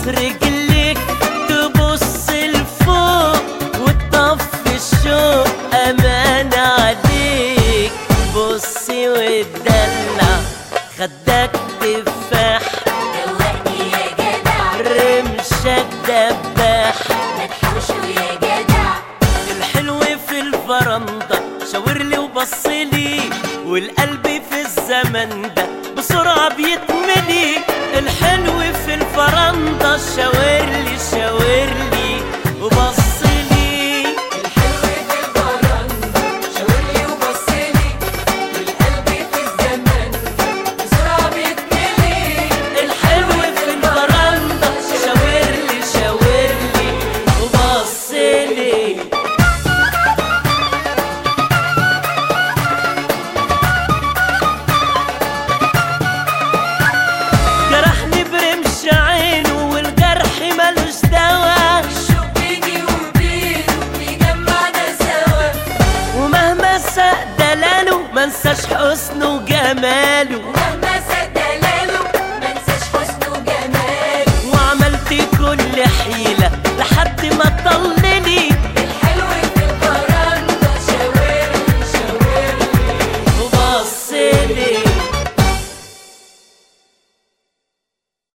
رجليك تبص لفوق وتطفي الشوق امان عليك بصي وتدلع خدك تفاح دوقني يا جدع رمشك دباح ما تحوشه يا جدع الحلو في الفرندا شاورلي وبصلي والقلب في الزمن ده بسرعة بيتملي الحلو في الفرندا شاورلي شاورلي وبصلي الحلو في البرندة شاورلي وبصلي والقلب في الزمن بسرعة بيتملي الحلو في الفرندا شاورلي شاورلي وبصلي جرحني برمش عينه والجرح ملوش دوا الشوق بيني وبينه بيجمعنا سوا ومهما ساق دلاله منساش حسنه وجماله مهما سد دلاله منساش حسنه وجماله وعملت كل حيلة